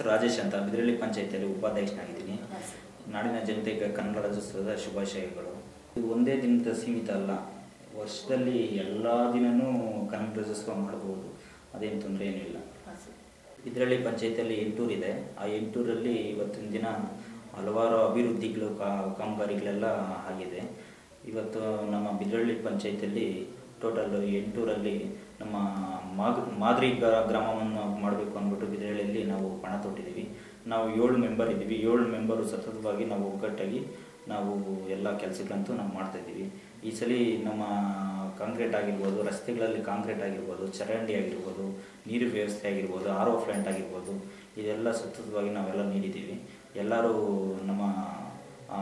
ರಾಜೇಶ್ ಅಂತ ಬಿದ್ರಳ್ಳಿ ಪಂಚಾಯತಿಯಲ್ಲಿ ಉಪಾಧ್ಯಕ್ಷನಾಗಿದ್ದೀನಿ ನಾಡಿನ ಜನತೆಗೆ ಕನ್ನಡ ರಾಜ್ಯೋತ್ಸವದ ಶುಭಾಶಯಗಳು ಇದು ಒಂದೇ ದಿನದ ಸೀಮಿತ ಅಲ್ಲ ವರ್ಷದಲ್ಲಿ ಎಲ್ಲ ದಿನನೂ ಕನ್ನಡ ರಾಜ್ಯೋತ್ಸವ ಮಾಡ್ಬೋದು ಅದೇನು ತೊಂದರೆ ಏನಿಲ್ಲ ಇದರಲ್ಲಿ ಪಂಚಾಯತಿಯಲ್ಲಿ ಎಂಟೂರಿದೆ ಆ ಎಂಟೂರಲ್ಲಿ ಇವತ್ತಿನ ದಿನ ಹಲವಾರು ಅಭಿವೃದ್ಧಿಗಳು ಕಾ ಕಾಮಗಾರಿಗಳೆಲ್ಲ ಆಗಿದೆ ಇವತ್ತು ನಮ್ಮ ಬಿದ್ರಳ್ಳಿ ಪಂಚಾಯತಿಯಲ್ಲಿ ಟೋಟಲ್ ಎಂಟೂರಲ್ಲಿ ನಮ್ಮ ಮಾಗ್ ಮಾದರಿ ಗ್ರಾ- ಗ್ರಾಮವನ್ನು ಮಾಡಬೇಕು ಅಂದ್ಬಿಟ್ಟು ಬಿದ್ರಳ್ಳಿಯಲ್ಲಿ ನಾವು ಪಣ ತೊಟ್ಟಿದ್ದೀವಿ ನಾವು ಏಳು ಮೆಂಬರ್ ಇದ್ದೀವಿ ಏಳು ಮೆಂಬರು ಸತತವಾಗಿ ನಾವು ಒಗ್ಗಟ್ಟಾಗಿ ನಾವು ಎಲ್ಲ ಕೆಲಸಗಳಂತೂ ನಾವು ಮಾಡ್ತಾ ಇದ್ದೀವಿ ಈ ಸಲ ನಮ್ಮ ಕಾಂಕ್ರೀಟ್ ಆಗಿರ್ಬೋದು ರಸ್ತೆಗಳಲ್ಲಿ ಕಾಂಕ್ರೀಟ್ ಆಗಿರ್ಬೋದು ಚರಂಡಿ ಆಗಿರ್ಬೋದು ನೀರು ವ್ಯವಸ್ಥೆ ಆಗಿರ್ಬೋದು ಆರ್ ಒ ಪ್ಲಾಂಟ್ ಆಗಿರ್ಬೋದು ಇದೆಲ್ಲ ಸತತವಾಗಿ ನಾವೆಲ್ಲ ನೀಡಿದ್ದೀವಿ ಎಲ್ಲರೂ ನಮ್ಮ ಆ,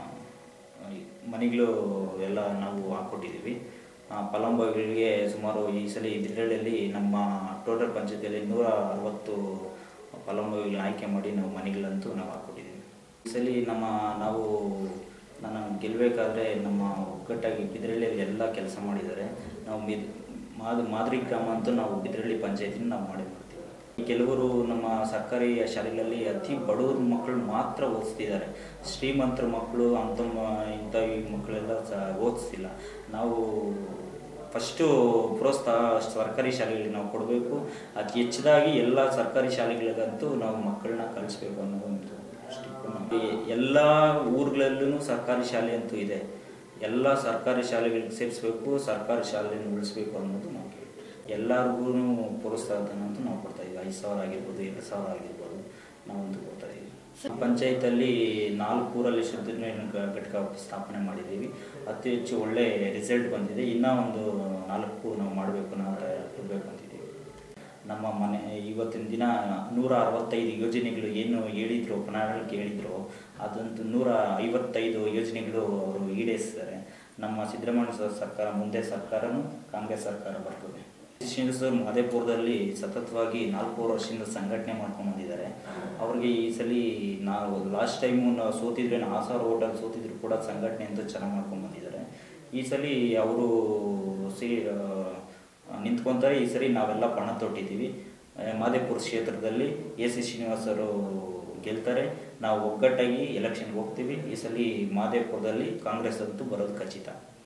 ಮನೆಗಳು ಎಲ್ಲ ನಾವು ಹಾಕ್ಕೊಟ್ಟಿದ್ದೀವಿ ಆ, ಫಲಾನುಭವಿಗಳಿಗೆ ಸುಮಾರು ಈ ಸಲ ಬಿದ್ರಳ್ಳಿಯಲ್ಲಿ ನಮ್ಮ ಟೋಟಲ್ ಪಂಚಾಯತಿಯಲ್ಲಿ ನೂರ ಅರವತ್ತು ಫಲಾನುಭವಿಗಳನ್ನ ಆಯ್ಕೆ ಮಾಡಿ ನಾವು ಮನೆಗಳಂತೂ ನಾವು ಹಾಕ್ಕೊಟ್ಟಿದ್ದೀವಿ ಈ ಸಲ ನಮ್ಮ ನಾವು ನಾನು ಗೆಲ್ಲಬೇಕಾದ್ರೆ ನಮ್ಮ ಒಗ್ಗಟ್ಟಾಗಿ ಬಿದ್ರಳ್ಳಿಯಲ್ಲಿ ಎಲ್ಲ ಕೆಲಸ ಮಾಡಿದ್ದಾರೆ ನಾವು ಮಿದ್ ಮಾದ್ ಮಾದರಿ ಗ್ರಾಮ ಅಂತೂ ನಾವು ಬಿದ್ರಳ್ಳಿ ಪಂಚಾಯತಿನ ನಾವು ಮಾಡಿ ಮಾಡ್ತೀವಿ ಕೆಲವರು ನಮ್ಮ ಸರ್ಕಾರಿ ಶಾಲೆಗಳಲ್ಲಿ ಅತಿ ಬಡವ್ರ ಮಕ್ಕಳು ಮಾತ್ರ ಓದಿಸ್ತಿದ್ದಾರೆ ಶ್ರೀಮಂತರ ಮಕ್ಕಳು ಅಂಥ ಮ- ಇಂಥ ಈ ಮಕ್ಕಳೆಲ್ಲ ಸಹ ಓದಿಸ್ತಿಲ್ಲ ನಾವು ಫಸ್ಟು ಪ್ರೋತ್ಸಾಹ ಸರ್ಕಾರಿ ಶಾಲೆಗಳಿಗೆ ನಾವು ಕೊಡಬೇಕು ಅತಿ ಹೆಚ್ಚದಾಗಿ ಎಲ್ಲ ಸರ್ಕಾರಿ ಶಾಲೆಗಳಿಗಂತೂ ನಾವು ಮಕ್ಕಳನ್ನ ಕಲಿಸ್ಬೇಕು ಅನ್ನೋ ಒಂದು ದೃಷ್ಟಿಕೋನ. ಎಲ್ಲ ಊರುಗಳಲ್ಲೂ ಸರ್ಕಾರಿ ಶಾಲೆ ಅಂತೂ ಇದೆ ಎಲ್ಲ ಸರ್ಕಾರಿ ಶಾಲೆಗಳಿಗೆ ಸೇರಿಸ್ಬೇಕು ಸರ್ಕಾರಿ ಶಾಲೆಯನ್ನು ಉಳಿಸ್ಬೇಕು ಅನ್ನೋದು ನಾವು ಕೇಳ್ತೀವಿ ಎಲ್ಲರಿಗೂ ಪ್ರೋತ್ಸಾಹಧನ ಅಂತೂ ನಾವು ಕೊಡ್ತಾ ಇದ್ದೀವಿ ಐದು ಸಾವಿರ ಆಗಿರ್ಬೋದು ಎರಡು ಸಾವಿರ ಆಗಿರ್ಬೋದು ನಾವಂತೂ ಕೊಡ್ತಾ ಇದ್ದೀವಿ ಪಂಚಾಯತಲ್ಲಿ ನಾಲ್ಕು ಊರಲ್ಲಿ ಶುದ್ಧ ನೀರಿನ ಘ- ಘಟಕ ಸ್ಥಾಪನೆ ಮಾಡಿದ್ದೀವಿ ಅತಿ ಹೆಚ್ಚು ಒಳ್ಳೆ ರಿಸಲ್ಟ್ ಬಂದಿದೆ ಇನ್ನೂ ಒಂದು ನಾಲ್ಕು ನಾವು ಮಾಡಬೇಕು ನಾವು ಕೊಡಬೇಕು ಅಂತಿದ್ದೀವಿ ನಮ್ಮ ಮನೆ ಇವತ್ತಿನ ದಿನ ನೂರ ಅರವತ್ತೈದು ಯೋಜನೆಗಳು ಏನು ಹೇಳಿದ್ರು ಪ್ರಣಾಳಿಕೆ ಹೇಳಿದ್ರು ಅದಂತೂ ನೂರ ಐವತ್ತೈದು ಯೋಜನೆಗಳು ಅವರು ಈಡೇರಿಸಿದ್ದಾರೆ ನಮ್ಮ ಸಿದ್ದರಾಮಯ್ಯ ಸ- ಸರ್ಕಾರ ಮುಂದೆ ಸರ್ಕಾರನೂ ಕಾಂಗ್ರೆಸ್ ಸರ್ಕಾರ ಬರ್ತದೆ ಶ್ರೀನಿವಾಸ ಮಹದೇಪುರದಲ್ಲಿ ಸತತವಾಗಿ ನಾಲ್ಕೂವರೆ ವರ್ಷದಿಂದ ಸಂಘಟನೆ ಮಾಡ್ಕೊಂಡು ಬಂದಿದ್ದಾರೆ ಅವ್ರಿಗೆ ಈ ಸಲ ನಾವು ಲಾಸ್ಟ್ ಟೈಮು ನಾವು ಸೋತಿದ್ರೆ ಆ ಸಾವಿರ ಓಟಲ್ಲಿ ಸೋತಿದ್ರು ಕೂಡ ಸಂಘಟನೆ ಅಂತ ಚೆನ್ನಾಗಿ ಮಾಡ್ಕೊಂಡು ಬಂದಿದ್ದಾರೆ ಈ ಸಲ ಅವರು ಸಿ ಆ, ನಿಂತ್ಕೊಂತಾರೆ ಈ ಸರಿ ನಾವೆಲ್ಲ ಪಣ ತೊಟ್ಟಿದ್ದೀವಿ ಆ, ಮಾದೇಪುರ ಕ್ಷೇತ್ರದಲ್ಲಿ ಎ ಸಿ ಶ್ರೀನಿವಾಸರು ಗೆಲ್ತಾರೆ ನಾವು ಒಗ್ಗಟ್ಟಾಗಿ ಎಲೆಕ್ಷನ್ಗೆ ಹೋಗ್ತೀವಿ ಈ ಸಲ ಮಾದೇಪುರದಲ್ಲಿ ಕಾಂಗ್ರೆಸ್ ಅಂತೂ ಬರೋದು ಖಚಿತ